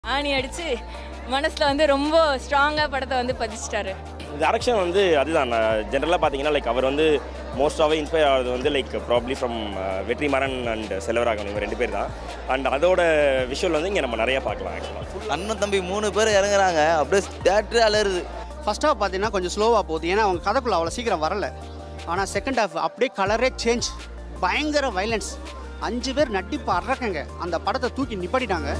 ஆணி அடித்து மனசில் வந்து ரொம்ப ஸ்ட்ராங்காக படத்தை வந்து பதிச்சிட்டாரு டேரக்ஷன் வந்து அதுதான் ஜென்ரலாக பார்த்தீங்கன்னா லைக் அவர் வந்து மோஸ்டாகவே இன்ஸ்பயர் ஆகிறது வந்து like probably from Vetrimaaran and Selvaraghavan இவங்க ரெண்டு பேர் தான் அண்ட் அதோட விஷுவல் வந்து இங்கே நம்ம நிறைய பார்க்கலாம் ஆக்சுவலாக அண்ணன் தம்பி மூணு பேர் இறங்குறாங்க அப்படியே தேட்டரே அலருது ஃபர்ஸ்ட் ஹாஃப் பார்த்தீங்கன்னா கொஞ்சம் ஸ்லோவாக போகுது ஏன்னா அவங்க கதைக்குள்ள அவ்வளோ சீக்கிரம் வரல ஆனால் செகண்ட் ஹாஃப் அப்படியே கலரே சேஞ்ச் பயங்கர வைலன்ஸ் அஞ்சு பேர் நட்டிப்பு அறக்கங்க அந்த படத்தை தூக்கி நிப்பாட்டிட்டாங்க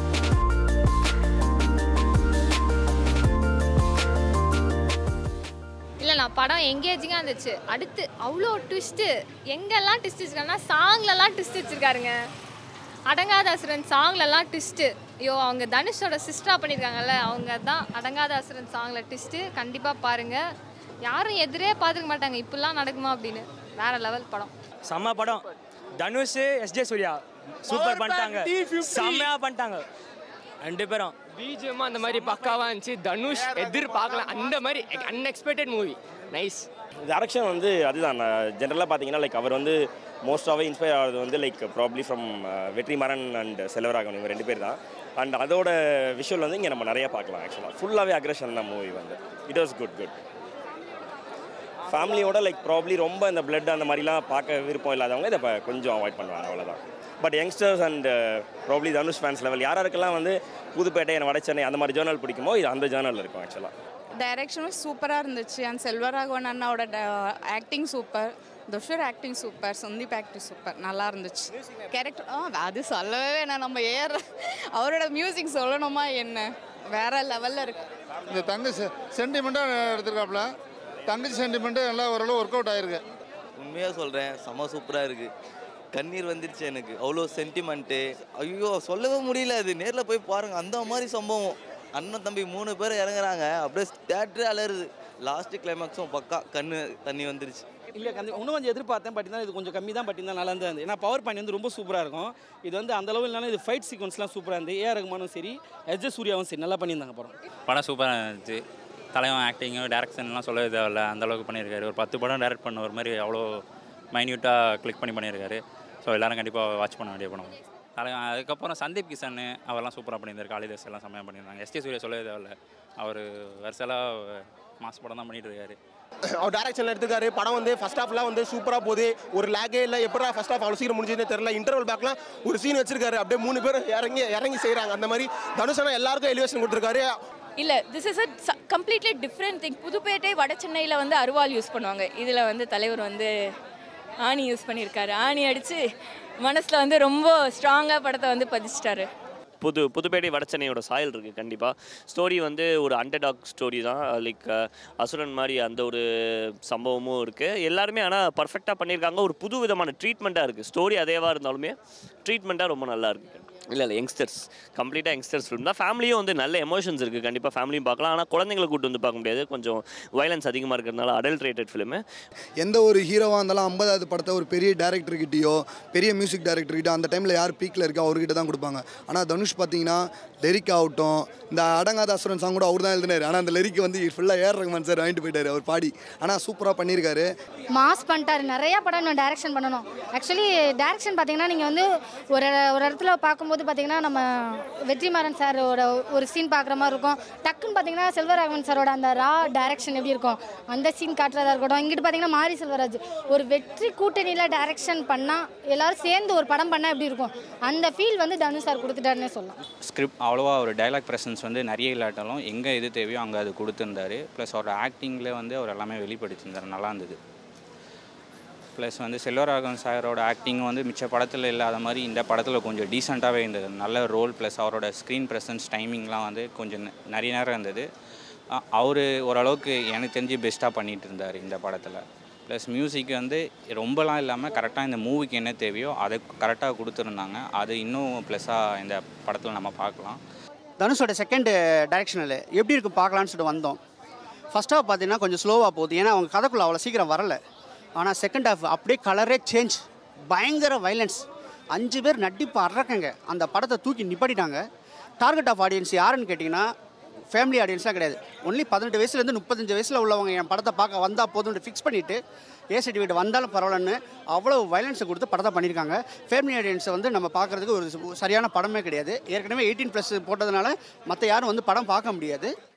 இல்லைண்ணா படம் எங்கேஜிங்காக இருந்துச்சு அடுத்து அவ்வளோ ட்விஸ்ட்டு எங்கெல்லாம் ட்விஸ்ட் வச்சுருக்காங்கன்னா சாங்லலாம் ட்விஸ்ட் வச்சுருக்காருங்க அடங்காதாசுரன் சாங்லலாம் ட்விஸ்ட்டு ஐயோ அவங்க தனுஷோட சிஸ்டராக பண்ணியிருக்காங்கல்ல அவங்க தான் அடங்காதாசுரன் சாங்கில் ட்விஸ்ட்டு கண்டிப்பாக பாருங்கள் யாரும் எதிரே பார்த்துக்க மாட்டாங்க இப்படிலாம் நடக்குமா அப்படின்னு வேற லெவல் படம் செம்ம படம் தனுஷ் எஸ்ஜே சூர்யா சூப்பர் பண்ணிட்டாங்க செம்மையா பண்ணிட்டாங்க ரெண்டு பேரும் பிஜிஎம் அந்த மாதிரி பக்காவா இருந்துச்சு தனுஷ் எதிர்பார்க்கலாம் அந்த மாதிரி அன்எக்ஸ்பெக்டட் மூவி நைஸ் டேரக்ஷன் வந்து அதுதான் ஜென்ரலாக பார்த்தீங்கன்னா லைக் அவர் வந்து மோஸ்டாகவே இன்ஸ்பயர் ஆகிறது வந்து like probably from Vetrimaaran and Selvaraghavan இவங்க ரெண்டு பேர் தான் அண்ட் அதோட விஷுவல் வந்து இங்கே நம்ம நிறைய பார்க்கலாம் ஆக்சுவலாக ஃபுல்லாகவே அக்ரஷன் தான் மூவி வந்து இட் வாஸ் குட் குட் ஃபேமிலியோட லைக் ப்ராப்ளி ரொம்ப இந்த பிளட் அந்த மாதிரிலாம் பார்க்க விருப்பம் இல்லாதவங்க இதை இப்போ கொஞ்சம் அவாய்ட் பண்ணுவாங்க அவ்வளோதான் but youngsters and probably Dhanush fans level யாராருக்கெல்லாம் வந்து புதுப்பேட்டை வட சென்னை அந்த மாதிரி ஜேர்னல் பிடிக்குமோ இது அந்த ஜேர்னல் இருக்கும் ஆக்சுவலாக டைரக்ஷனும் சூப்பராக இருந்துச்சு அண்ட் செல்வராகவன் அண்ணாவோட acting super Tushar acting super Sandeep acting super நல்லா இருந்துச்சு கேரக்டர் ஆ அது சொல்லவே வேணாம் நம்ம ஏற அவரோட மியூசிக் சொல்லணுமா என்ன வேற லெவலில் இருக்கு இந்த தங்கச்சி சென்டிமெண்ட்டாக எடுத்துருக்காப்புல தங்கச்சி சென்டிமெண்ட்டு எல்லாம் ஓரளவு ஒர்க் அவுட் ஆயிருக்கு உண்மையாக சொல்கிறேன் செம சூப்பராக இருக்குது கண்ணீர் வந்துருச்சு எனக்கு அவ்வளோ சென்டிமெண்ட்டு ஐயோ சொல்லவே முடியல அது நேரில் போய் பாருங்கள் அந்த மாதிரி சம்பவம் அண்ணன் தம்பி மூணு பேர் இறங்குறாங்க அப்படியே தேட்டரே அலருது லாஸ்ட் கிளைமேக்ஸும் பக்கா கண்ணு தண்ணி வந்துருச்சு இல்லை கண்டி இன்னும் கொஞ்சம் எதிர்பார்த்தேன் பட் இருந்தால் இது கொஞ்சம் கம்மி தான் பட் இருந்தால் நல்லா தான் இருந்தது ஏன்னா பவர் பாயிண்ட் வந்து ரொம்ப சூப்பராக இருக்கும் இது வந்து அந்த அளவு இல்லைனா இது ஃபைட் சீக்வன்ஸ்லாம் சூப்பராக இருந்து ஏஆர் ரகுமானும் சரி எஸ் ஜே சூர்யாவும் சரி நல்லா பண்ணியிருந்தாங்க படம் படம் சூப்பராக இருந்துச்சு தலைவன் ஆக்டிங்கு டேரக்ஷன்லாம் சொல்லவே தேவையில்ல அந்த அளவுக்கு பண்ணியிருக்காரு ஒரு பத்து படம் டைரக்ட் பண்ண ஒரு மாதிரி அவ்வளோ மைன்யூட்டாக கிளிக் பண்ணி பண்ணியிருக்காரு ஸோ எல்லாரும் கண்டிப்பாக வாட்ச் பண்ண வேண்டிய படம் தலைவன் அதுக்கப்புறம் சந்தீப் கிஷன் அவர்லாம் சூப்பராக பண்ணியிருந்தாரு காளிதாஸ் எல்லாம் செம்மையாக பண்ணியிருந்தாங்க எஸ்டி சூர்யா சொல்லவே தேவையில்ல அவர் வருஷலாக மாஸ் படம் தான் பண்ணிட்டு இருக்காரு அவர் டேரக்ஷனில் எடுத்துக்காரு படம் வந்து ஃபர்ஸ்ட் ஹாஃப்லாம் வந்து சூப்பராக போகுது ஒரு லேகே இல்லை எப்படா ஃபர்ஸ்ட் ஹாஃப் அவ்வளோ சீக்கிரம் முடிஞ்சதுன்னு தெரியல இன்டர்வல் பேக்லாம் ஒரு சீன் வச்சிருக்காரு அப்படியே மூணு பேர் இறங்கி இறங்கி செய்கிறாங்க அந்த மாதிரி தனுஷனா எல்லாருக்கும் எலிவேஷன் கொடுத்துருக்காரு இல்லை this is a completely different thing Pudhupettai Vada சென்னையில் வந்து அருவாள் யூஸ் பண்ணுவாங்க இதில் வந்து தலைவர் வந்து ஆணி யூஸ் பண்ணியிருக்காரு ஆணி அடித்து மனசில் வந்து ரொம்ப ஸ்ட்ராங்காக படத்தை வந்து பதிச்சிட்டாரு புது புதுப்பேட்டை வடச்சென்னையோட சாயல் இருக்குது கண்டிப்பாக ஸ்டோரி வந்து ஒரு அண்டர்டாக் ஸ்டோரி தான் லைக் அசுரன் மாதிரி அந்த ஒரு சம்பவமும் இருக்குது எல்லாருமே ஆனால் பர்ஃபெக்டாக பண்ணியிருக்காங்க ஒரு புது விதமான ட்ரீட்மெண்ட்டாக இருக்குது ஸ்டோரி அதேவாக இருந்தாலுமே ட்ரீட்மெண்ட்டாக ரொம்ப நல்லா இருக்குது இல்லை இல்லை யங்ஸ்டர்ஸ் கம்ப்ளீட்டாக யங்ஸ்டர்ஸ் ஃபிலிம் தான் ஃபேமிலியும் வந்து நல்ல எமோஷன்ஸ் இருக்குது கண்டிப்பாக ஃபேமிலியும் பார்க்கலாம் ஆனால் குழந்தைங்களை கூட்டு வந்து பார்க்க முடியாது கொஞ்சம் வைலன்ஸ் அதிகமாக இருக்கிறதுனால அடல்ட்ரேட்டட் ஃபிலிமு எந்த ஒரு ஹீரோவாக இருந்தாலும் ஐம்பதாவது படத்தை ஒரு பெரிய டேரக்டர்கிட்டயோ பெரிய மியூசிக் டைரக்டர்கிட்ட அந்த டைமில் யார் பீக்கில் இருக்கோ அவர்கிட்ட தான் கொடுப்பாங்க ஆனால் தனுஷ் பார்த்தீங்கன்னா லிரிக் ஆகட்டும் இந்த அடங்காத அசுரன் சாங் கூட அவர் தான் எழுதினார் ஆனால் அந்த லிரிக் வந்து ஃபுல்லாக ஏர் ரகுமான் சார் வாங்கிட்டு போயிட்டார் அவர் பாடி ஆனால் சூப்பராக பண்ணியிருக்காரு மாஸ் பண்ணிட்டாரு நிறைய படம் இன்னும் டைரக்ஷன் பண்ணணும் ஆக்சுவலி டைரக்ஷன் பார்த்தீங்கன்னா நீங்கள் வந்து ஒரு ஒரு இடத்துல பார்க்கும்போது பார்த்தீங்கன்னா நம்ம வெற்றிமாறன் சாரோட ஒரு சீன் பார்க்குற மாதிரி இருக்கும் டக்குன்னு பார்த்தீங்கன்னா செல்வராகவன் சாரோட அந்த ரா டைரக்ஷன் எப்படி இருக்கும் அந்த சீன் காட்டுறதா இருக்கட்டும் இங்கிட்டு பார்த்தீங்கன்னா மாரி செல்வராஜ் ஒரு வெற்றி கூட்டணியில் டைரக்ஷன் பண்ணால் எல்லாரும் சேர்ந்து ஒரு படம் பண்ணால் எப்படி இருக்கும் அந்த ஃபீல் வந்து தனுஷ் சார் கொடுத்துட்டாருன்னே சொல்லலாம் ஸ்கிரிப்ட் அவ்வளோவா ஒரு டைலாக் ப்ரெசன்ஸ் வந்து நிறைய இல்லாட்டாலும் எங்கே எது தேவையோ அங்கே அது கொடுத்துருந்தாரு ப்ளஸ் அவரோட ஆக்டிங்கில் வந்து அவர் எல்லாமே வெளிப்படுத்தியிருந்தார் நல்லா இருந்தது ப்ளஸ் வந்து செல்வராகவன் சாரோட ஆக்டிங் வந்து மிச்ச படத்தில் இல்லாத மாதிரி இந்த படத்தில் கொஞ்சம் டீசெண்டாகவே இருந்தது நல்ல ரோல் ப்ளஸ் அவரோட ஸ்க்ரீன் ப்ரெசன்ஸ் டைமிங்லாம் வந்து கொஞ்சம் நெ- நிறைய நேரம் இருந்தது அவர் ஓரளவுக்கு எனக்கு தெரிஞ்சு பெஸ்ட்டாக பண்ணிகிட்டு இருந்தார் இந்த படத்தில் ப்ளஸ் மியூசிக் வந்து ரொம்பலாம் இல்லாமல் கரெக்டாக இந்த மூவிக்கு என்ன தேவையோ அதை கரெக்டாக கொடுத்துருந்தாங்க அது இன்னும் ப்ளஸ்ஸாக இந்த படத்தில் நம்ம பார்க்கலாம் தனுஷோட செகண்ட் டைரக்ஷனில் எப்படி இருக்கு பார்க்கலான்னு சொல்லிட்டு வந்தோம் ஃபர்ஸ்ட் ஹாஃப் பார்த்தீங்கன்னா கொஞ்சம் ஸ்லோவாக போகுது ஏன்னா அவங்க கதைக்குள்ள அவ்வளோ சீக்கிரம் வரல ஆனால் செகண்ட் ஹாஃப் அப்படியே கலரே சேஞ்ச் பயங்கர வைலன்ஸ் அஞ்சு பேர் நட்டிப்பு அறக்கங்க அந்த படத்தை தூக்கி நிப்பாட்டிட்டாங்க டார்கெட் ஆஃப் ஆடியன்ஸ் யாருன்னு கேட்டிங்கன்னா ஃபேமிலி ஆடியன்ஸ்லாம் கிடையாது ஒன்லி பதினெட்டு வயசுலேருந்து முப்பத்தஞ்சு வயசில் உள்ளவங்க என் படத்தை பார்க்க வந்தால் போதும்னு ஃபிக்ஸ் பண்ணிவிட்டு ஏ சர்டிஃபிகேட் வந்தாலும் பரவாயில்லன்னு அவ்வளோ வயலன்ஸை கொடுத்து படத்தை பண்ணியிருக்காங்க ஃபேமிலி ஆடியன்ஸை வந்து நம்ம பார்க்குறதுக்கு ஒரு சரியான படமே கிடையாது ஏற்கனவே எயிட்டீன் ப்ளஸ் போட்டதுனால மற்ற யாரும் வந்து படம் பார்க்க முடியாது